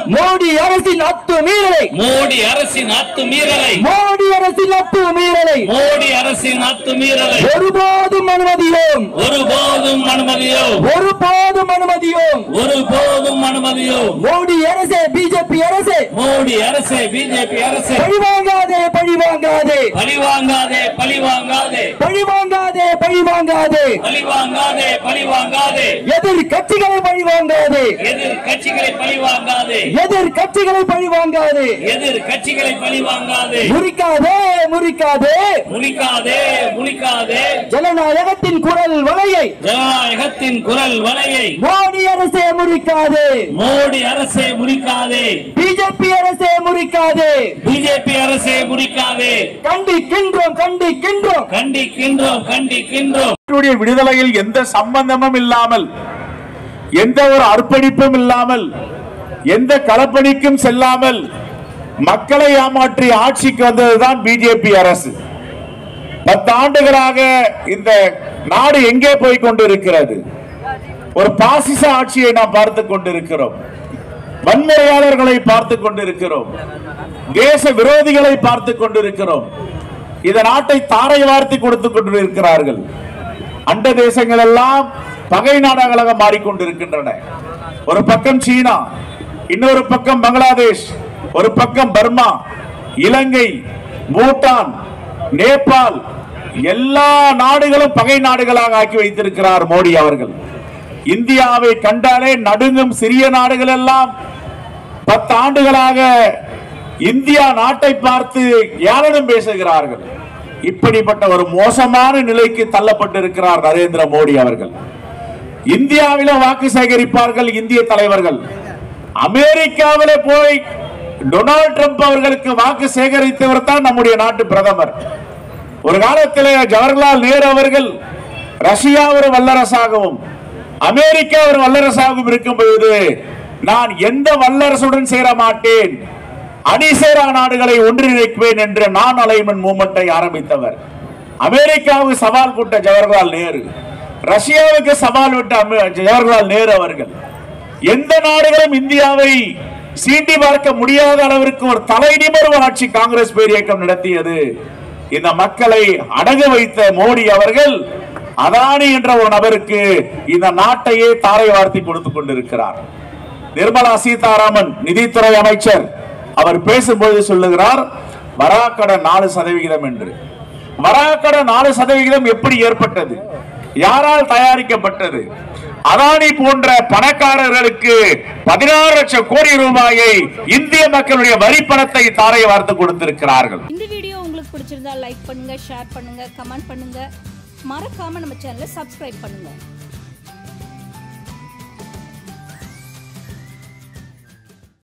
மோடி அரசின் அத்துமீறலை மோடி அரசின் அத்துமீறலை மோடி அரசின் அத்துமீறலை மோடி அரசின் அத்துமீறலை ஒருபோதும் அனுமதியோம் ஒருபோதும் அனுமதியோ ஒருபோதும் அனுமதியோம் ஒருபோதும் அனுமதியோ மோடி அரசே பிஜேபி அரசே மோடி அரசே பிஜேபி அரசே பழிவாங்காதே பழிவாங்காதே பழிவாங்காதே பழிவாங்காதே பழிவாங்காதே பழிவாங்காதே பழிவாங்காதே பழிவாங்காதே எதிர் கட்சிகளை பழிவாங்காதே எதிர் கட்சிகளை பழிவாங்காதே எதிர் கட்சிகளை பழிவாங்காதே எதிர் கட்சிகளை பழிவாங்காதே முறிக்காதே முறிக்காதே முழிக்காதே முழிக்காதே ஜனநாயகத்தின் குரல் வலையை ஜனநாயகத்தின் குரல் வலையை மோடி அரசே முறிக்காதே மோடி அரசே முறிக்காதே பிஜேபி அரசே முறிக்காதே பிஜேபி அரசே முறிக்காதே கண்டிக்கின்றோம் கண்டிக்கின்றோம் கண்டிக்கின்றோம் கண்டிக்கின்றோம் நாட்டுடைய விடுதலையில் எந்த சம்பந்தமும் இல்லாமல் எந்த ஒரு அர்ப்பணிப்பும் இல்லாமல் எந்த களப்பணிக்கும் செல்லாமல் மக்களை ஏமாற்றி ஆட்சிக்கு வந்ததுதான் பிஜேபி அரசு பத்து ஆண்டுகளாக இந்த நாடு எங்கே போய் கொண்டிருக்கிறது ஒரு பாசிச ஆட்சியை நாம் பார்த்து கொண்டிருக்கிறோம் வன்முறையாளர்களை பார்த்து கொண்டிருக்கிறோம் தேச விரோதிகளை பார்த்து கொண்டிருக்கிறோம் இந்த நாட்டை தாரை வார்த்தி கொடுத்து கொண்டிருக்கிறார்கள் அண்ட தேசங்கள் எல்லாம் பகை நாடுகளாக மாறிக்கொண்டிருக்கின்றன ஒரு பக்கம் சீனா இன்னொரு பக்கம் பங்களாதேஷ் ஒரு பக்கம் பர்மா இலங்கை பூட்டான் நேபாள் எல்லா நாடுகளும் பகை நாடுகளாக ஆக்கி வைத்திருக்கிறார் மோடி அவர்கள் இந்தியாவை கண்டாலே நடுங்கும் சிறிய நாடுகள் எல்லாம் பத்து ஆண்டுகளாக இந்தியா நாட்டை பார்த்து ஏளனம் பேசுகிறார்கள் இப்படிப்பட்ட ஒரு மோசமான நிலைக்கு தள்ளப்பட்டிருக்கிறார் நரேந்திர மோடி அவர்கள் இந்தியாவில வாக்கு சேகரிப்பார்கள் இந்திய தலைவர்கள் அமெரிக்காவில போய் டொனால்ட் ட்ரம்ப் அவர்களுக்கு வாக்கு சேகரித்தவர் தான் நம்முடைய நாட்டு பிரதமர் ஒரு காலத்தில் ஜவஹர்லால் நேரு அவர்கள் ரஷ்யா ஒரு வல்லரசாகவும் அமெரிக்கா ஒரு வல்லரசாகவும் இருக்கும் பொழுது நான் எந்த வல்லரசுடன் சேர மாட்டேன் அணிசேரா நாடுகளை ஒன்றிணைக்குவேன் என்று நான் அலைமன் மூமெண்டை ஆரம்பித்தவர் அமெரிக்காவுக்கு சவால் கூட்ட ஜவஹர்லால் நேரு ரஷ்யாவுக்கு சவால் விட்ட அமெ- ஜவஹர்லால் நேரு அவர்கள் எந்த நாடுகளும் இந்தியாவை சீண்டி பார்க்க முடியாத அளவிற்கு ஒரு தலை நிமிர்வு ஆட்சி காங்கிரஸ் பேர் இயக்கம் நடத்தியது இந்த மக்களை அடகு வைத்த மோடி அவர்கள் அதானி என்ற ஒரு நபருக்கு இந்த நாட்டையே தாரை வார்த்தி கொடுத்துக் கொண்டிருக்கிறார் நிர்மலா சீதாராமன் நிதித்துறை அமைச்சர் அவர் பேசும்போது சொல்லுகிறார் வராக்கடன் நாலு சதவிகிதம் என்று வராக்கடன் நாலு சதவிகிதம் எப்படி ஏற்பட்டது யாரால் தயாரிக்கப்பட்டது அதானி போன்ற பணக்காரர்களுக்கு பதினாறு லட்சம் கோடி ரூபாயை இந்திய மக்களுடைய வரி பணத்தை தாரை வார்த்து கொடுத்திருக்கிறார்கள் இந்த வீடியோ உங்களுக்கு பிடிச்சிருந்தா லைக் பண்ணுங்க ஷேர் பண்ணுங்க கமெண்ட் பண்ணுங்க மறக்காம நம்ம சேனலை சப்ஸ்கிரைப் பண்ணுங்க